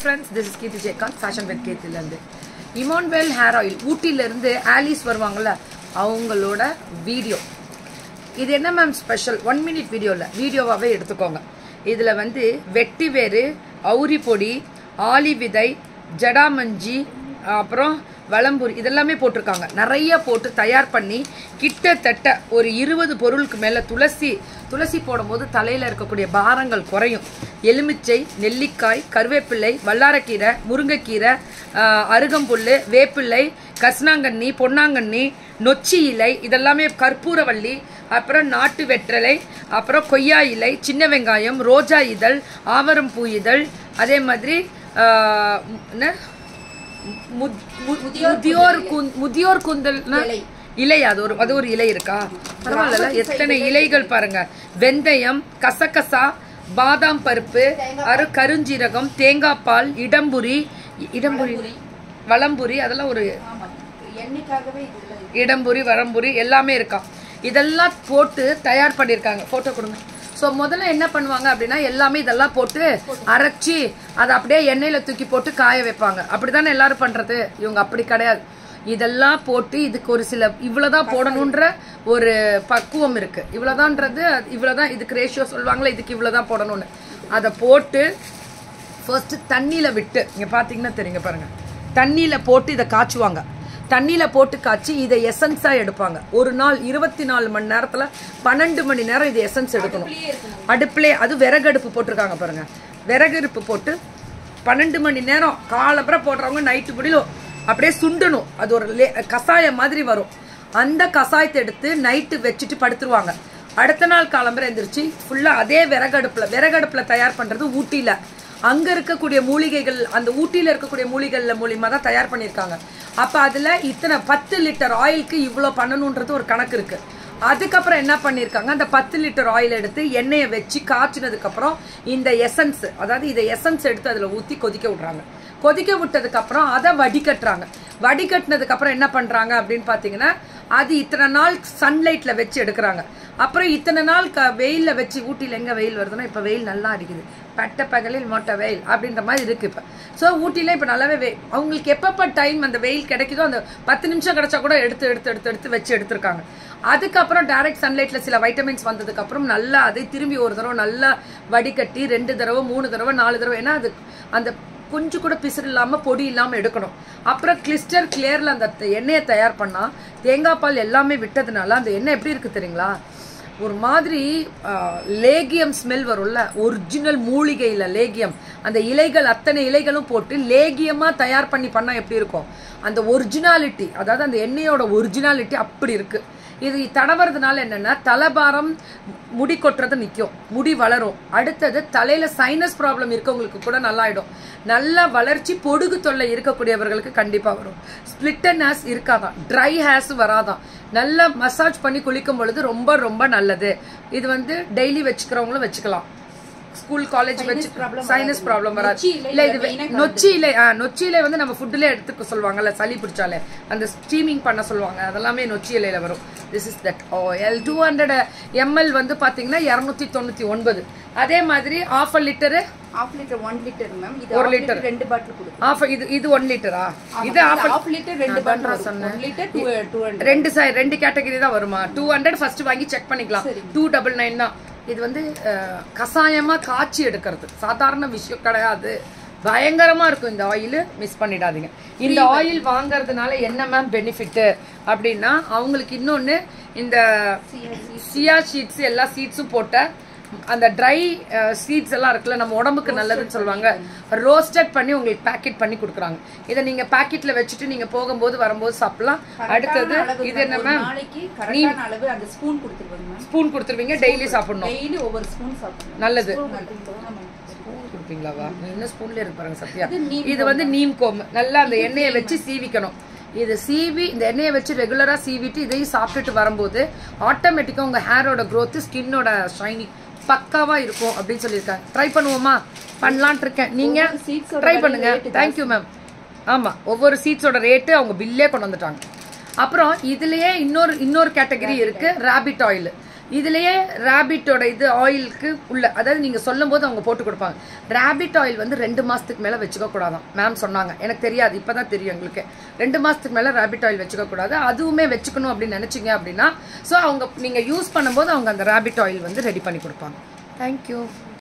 Friends this is Keerthi Jayakanth fashion with கீர்த்திலேருந்து Emmanuel hair oil ஊட்டியிலேருந்து Alice வருவாங்கள்ல அவங்களோட வீடியோ இது என்ன மேம் ஸ்பெஷல் ஒன் மினிட் வீடியோவில் வீடியோவாகவே எடுத்துக்கோங்க இதில் வந்து வெட்டி வேறு அவுரி பொடி ஆலி விதை ஜடாமஞ்சி அப்புறம் வளம்புரி இதெல்லாமே போட்டிருக்காங்க நிறைய போட்டு தயார் பண்ணி கிட்டத்தட்ட ஒரு இருபது பொருளுக்கு மேலே துளசி துளசி போடும்போது தலையில் இருக்கக்கூடிய பாரங்கள் குறையும் எலுமிச்சை நெல்லிக்காய் கருவேப்பிள்ளை வல்லாரக்கீரை முருங்கைக்கீரை ஆஹ், அருகம்புல் வேப்பிள்ளை கஸ்னாங்கண்ணி பொன்னாங்கண்ணி நொச்சி இலை இதெல்லாமே கற்பூரவள்ளி அப்புறம் நாட்டு வெற்றலை அப்புறம் கொய்யா இலை சின்ன வெங்காயம் ரோஜா இதழ் ஆவரம் பூ இதழ் அதே மாதிரி ஆஹ், என்ன முத்- மு- முதியோர் குந்- முதியோர் குந்தல்னா இலை அது ஒரு அது ஒரு இலை இருக்கா பரவாயில்ல எத்தனை இலைகள் பாருங்க வெந்தயம் கசகசா பாதாம் பருப்பு அரு கருஞ்சீரகம் தேங்காய் பால் இடம்புரி இடம்புரி வளம்புரி அதெல்லாம் ஒரு எண்ணெய்க்காகவே இதுல இடம்புரி வரம்புரி எல்லாமே இருக்கா இதெல்லாம் போட்டு தயார் பண்ணியிருக்காங்க போட்டோ கொடுங்க ஸோ முதல்ல என்ன பண்ணுவாங்க அப்படின்னா எல்லாமே இதெல்லாம் போட்டு அரைச்சி அதை அப்படியே எண்ணெயில தூக்கி போட்டு காய வைப்பாங்க அப்படிதானே எல்லாரும் பண்றது இவங்க அப்படி கிடையாது இதெல்லாம் போட்டு இதுக்கு ஒரு சில இவ்வளவுதான் போடணுன்ற ஒரு பக்குவம் இருக்கு இவ்வளவுதான்றது இவ்வளவுதான் இதுக்கு ரேஷியோ சொல்லுவாங்களே இதுக்கு இவ்வளவுதான் போடணும்னு அதை போட்டு ஃபர்ஸ்ட் தண்ணியில விட்டு இங்க பாத்தீங்கன்னா தெரியுங்க பாருங்க தண்ணியில போட்டு இதை காய்ச்சுவாங்க தண்ணியில போட்டு காய்ச்சி இதை எசன்ஸா எடுப்பாங்க ஒரு நாள் இருபத்தி நாலு மணி நேரத்துல பன்னெண்டு மணி நேரம் இது எசன்ஸ் எடுக்கணும் அடுப்புலே அது விறகடுப்பு போட்டிருக்காங்க பாருங்க விறகடுப்பு போட்டு பன்னெண்டு மணி நேரம் காலப்புறம் போடுறவங்க நைட்டு முடியும் அப்படியே சுண்டணும் அது ஒரு லே- கசாயம் மாதிரி வரும் அந்த கசாயத்தை எடுத்து நைட்டு வச்சுட்டு படுத்துருவாங்க அடுத்த நாள் காலம்பரம் எந்திரிச்சு ஃபுல்லா அதே விறகடுப்புல விறகடுப்புல தயார் பண்றது ஊட்டியில அங்க இருக்கக்கூடிய மூலிகைகள் அந்த ஊட்டியில இருக்கக்கூடிய மூலிகைகள்ல மூலியமா தான் தயார் பண்ணியிருக்காங்க அப்ப அதுல இத்தனை பத்து லிட்டர் ஆயிலுக்கு இவ்வளோ பண்ணணுன்றது ஒரு கணக்கு இருக்கு அதுக்கப்புறம் என்ன பண்ணியிருக்காங்க அந்த பத்து லிட்டர் ஆயில் எடுத்து எண்ணெயை வச்சு காய்ச்சினதுக்கு அப்புறம் இந்த எசன்ஸ் அதாவது இதை எசன்ஸ் எடுத்து அதுல ஊத்தி கொதிக்க விடுறாங்க கொதிக்க விட்டதுக்கு அப்புறம் அதை வடிகட்டுறாங்க வடிகட்டினதுக்கு அப்புறம் என்ன பண்றாங்க அப்படின்னு பாத்தீங்கன்னா அது இத்தனை நாள் சன்லைட்ல வச்சு எடுக்கிறாங்க அப்புறம் இத்தனை நாள் க வெயில்ல வச்சு ஊட்டியில எங்க வெயில் வருதுன்னா இப்ப வெயில் நல்லா அடிக்குது பட்ட பகலில் மொட்டை வெயில் அப்படின்ற மாதிரி இருக்கு இப்ப சோ ஊட்டியில இப்ப நல்லாவே வெயில் அவங்களுக்கு எப்பப்ப டைம் அந்த வெயில் கிடைக்குதோ அந்த பத்து நிமிஷம் கிடைச்சா கூட எடுத்து எடுத்து எடுத்து எடுத்து வச்சு எடுத்திருக்காங்க அதுக்கப்புறம் டைரக்ட் சன்லைட்ல சில வைட்டமின்ஸ் வந்ததுக்கு அப்புறம் நல்லா அதை திரும்பி ஒரு தடவை நல்லா வடிகட்டி ரெண்டு தடவை மூணு தடவை நாலு தடவை ஏன்னா அது அந்த கொஞ்சம் கூட பிசுறு இல்லாம பொடி இல்லாம எடுக்கணும் அப்புறம் கிளிஸ்டர் கிளியர்ல அந்த த- எண்ணெயை தயார் பண்ணா தேங்காய் பால் எல்லாமே விட்டதுனால அந்த எண்ணெய் எப்படி இருக்கு தெரியுங்களா ஒரு மாதிரி லேகியம் ஸ்மெல் வரும்ல ஒரிஜினல் மூலிகையில லேகியம் அந்த இலைகள் அத்தனை இலைகளும் போட்டு லேகியமா தயார் பண்ணி பண்ணா எப்படி இருக்கும் அந்த ஒரிஜினாலிட்டி அதாவது அந்த எண்ணெயோட ஒரிஜினாலிட்டி அப்படி இருக்கு இது தடவுறதுனால என்னன்னா தலைபாரம் முடி கொட்டுறது நிற்கும் முடி வளரும் அடுத்தது தலையில சைனஸ் ப்ராப்ளம் இருக்கவங்களுக்கு கூட நல்லாயிடும் நல்ல வளர்ச்சி பொடுகு தொல்லை இருக்கக்கூடியவர்களுக்கு கண்டிப்பா வரும் ஸ்பிளிட்டன் ஹேர்ஸ் இருக்காதான் ட்ரை ஹேர்ஸ் வராதான் நல்லா மசாஜ் பண்ணி குளிக்கும் பொழுது ரொம்ப ரொம்ப நல்லது இது வந்து டெய்லி வச்சுக்கிறவங்களும் வச்சுக்கலாம் ஸ்கூல் காலேஜ் வச்சு சைனஸ் ப்ராப்ளம் வராது நொச்சி இலை இல்ல இது main ஆ நொச்சி இலை ஆ, நொச்சி இலை வந்து நம்ம ஃபுட்ல எடுத்துக்க சொல்லுவாங்கல்ல சளி பிடிச்சாலே அந்த ஸ்டீமிங் பண்ண சொல்லுவாங்க அதெல்லாமே நொச்சி இலையில வரும் this is that oil two hundred ML வந்து பாத்தீங்கன்னா இருநூத்தி தொண்ணூத்தி ஒன்பது அதே மாதிரி half litre half litre one litre ma'am இது ஒரு half liter. ரெண்டு பாட்டில் கொடுக்கும் ஆஃப் இது இது ஒன் லிட்டரா இது ஆஃப் ஹாஃப் லிட்டர் ரெண்டு bottle one litre two two hundred ரெண்டு சை ரெண்டு கேட்டகரி தான் வருமா டூ ஹண்ட்ரட் ஃபர்ஸ்ட் வாங்கி செக் பண்ணிக்கலாம் டூ டபுள் நைன் தான் இது வந்து அஹ், கசாயமா காய்ச்சி எடுக்கிறது சாதாரண விஷயம் கிடையாது பயங்கரமா இருக்கும் இந்த ஆயில் மிஸ் பண்ணிடாதீங்க இந்த ஆயில் வாங்குறதுனால என்ன மேம் பெனிஃபிட் அப்படின்னா அவங்களுக்கு இன்னொன்னு இந்த சியா சீட்ஸ் எல்லா சீட்ஸும் போட்ட அந்த ட்ரை சீட்ஸ் எல்லாம் இருக்குல்ல நம்ம உடம்புக்கு நல்லதுன்னு சொல்லுவாங்க ரோஸ்டட் பண்ணி உங்களுக்கு பேக்கெட் பண்ணி கொடுக்குறாங்க இதை நீங்க பாக்கெட்ல வச்சுட்டு நீங்க போகும்போது வரும்போது சாப்பிடலாம் அடுத்தது இது என்ன மேம் நாளைக்கு கரெக்டான அளவு அந்த ஸ்பூன் கொடுத்துருவாங்க மேம் ஸ்பூன் கொடுத்துருவீங்க டெய்லி சாப்பிடணும் டெய்லி ஒவ்வொரு ஸ்பூன் சாப்பிடணும் நல்லது ஆமா. ஸ்பூன் கொடுப்பீங்களாவா நீ இன்னும் ஸ்பூன்ல இருக்கு பாருங்க சத்யா இது நீம் இது வந்து நீம் கோம் நல்லா அந்த எண்ணெயை வச்சு சீவிக்கணும் இது சீவி இந்த எண்ணெயை வச்சு ரெகுலரா சீவிட்டு இதையும் சாப்பிட்டுட்டு வரும்போது ஆட்டோமேட்டிக்கா உங்க ஹேரோட growth ஸ்கின்னோட ஷைனிங் பக்காவா இருக்கும் அப்படின்னு சொல்லியிருக்காங்க ட்ரை பண்ணுவோமா பண்ணலான்ட்டு இருக்கேன் நீங்க ஒவ்வொரு seeds ஓட ட்ரை விலை பண்ணுங்க rate தேங்க்யூ மேம் ஆமா ஒவ்வொரு சீட்ஸோட ரேட்டு அவங்க பில்லே கொண்டு வந்துட்டாங்க அப்புறம் இதுலயே இன்னொரு இன்னொரு கேட்டகரி இருக்கு ராபிட் ஆயில் இதுலயே ரேபிட்டோட இது ஆயிலுக்கு உள்ள அதாவது நீங்க சொல்லும் போது அவங்க போட்டு கொடுப்பாங்க ரேபிட் ஆயில் வந்து ரெண்டு மாசத்துக்கு மேல வச்சுக்க கூடாதாம் மேம் சொன்னாங்க எனக்கு தெரியாது இப்பதான் தெரியும் எங்களுக்கு ரெண்டு மாசத்துக்கு மேல ரேபிட் ஆயில் வச்சுக்க கூடாது அதுவுமே வச்சுக்கணும் அப்படின்னு நினைச்சீங்க அப்படின்னா ஸோ அவங்க நீங்க யூஸ் பண்ணும்போது அவங்க அந்த ரேபிட் ஆயில் வந்து ரெடி பண்ணி கொடுப்பாங்க தேங்க்யூ